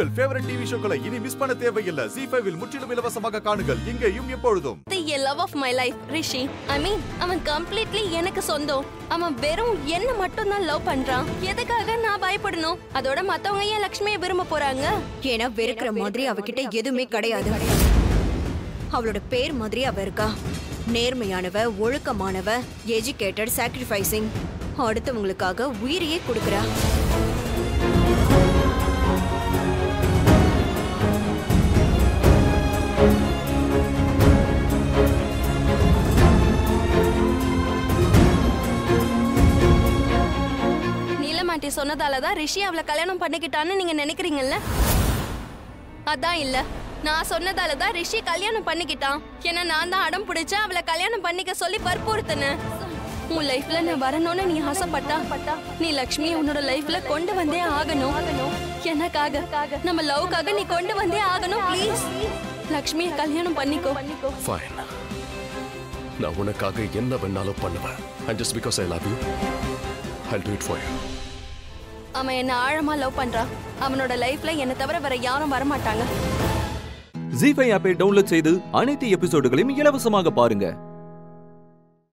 உங்கள் favourite TV ஷோக்களை இனி miss பண்ண தேவையில்லை ஜி ஃபைவில் முற்றிலும் இலவசமாக காணுங்கள் இங்கேயும் எப்பொழுதும் the love of my life Rishi I mean அவன் கம்ப்ளீட்லி எனக்கு சொந்தம் அவன் வெறும் என்ன மட்டும் தான் லவ் பண்றான் எதுக்காக நான் பயப்படணும் அதோட மத்தவங்க ஏன் லக்ஷ்மியை விரும்ப போறாங்க ஏன்னா வெறுக்கிற மாதிரி அவகிட்ட எதுவுமே கிடையாது அவளோட பேர் மாதிரி அவ இருக்கா நேர்மையானவ ஒழுக்கமானவ எஜுகேட்டட் சாக்ரிஃபைசிங் அடுத்தவங்களுக்காக உயிரையே கொடுக்கறா நீலமாட்டி சொன்னதால தான் ரிஷி அவளை கல்யாணம் பண்ணிக்கிட்டான்னு நீங்க நினைக்கிறீங்கல்ல அதான் இல்ல நான் சொன்னதால தான் ரிஷி கல்யாணம் பண்ணிக்கிட்டான் ஏன்னா நான் தான் அடம் பிடிச்சு அவளை கல்யாணம் பண்ணிக்க சொல்லி வற்புறுத்தினேன் உன் லைஃப்ல நான் வரணும்னு நீ ஆசைப்பட்டா பட்டா நீ லக்ஷ்மி உன்னோட லைஃப்ல கொண்டு வந்தே ஆகணும் எனக்காக நம்ம லவ்க்காக நீ கொண்டு வந்தே ஆகணும் ப்ளீஸ் லக்ஷ்மியை கல்யாணம் பண்ணிக்கோ பண்ணிக்கோ ஃபைன் நான் உனக்காக என்ன வேணாலும் பண்ணுவேன் and just because I love you I do it for you அவன் என்ன ஆழமா லவ் பண்றான் அவனோட லைஃப்ல என்ன தவிர வேற யாரும் வரமாட்டாங்க ஜி ஃபைவ் ஆப்பை டவுன்லோட் செய்து அனைத்து எபிசோடுகளையும் இலவசமாக பாருங்க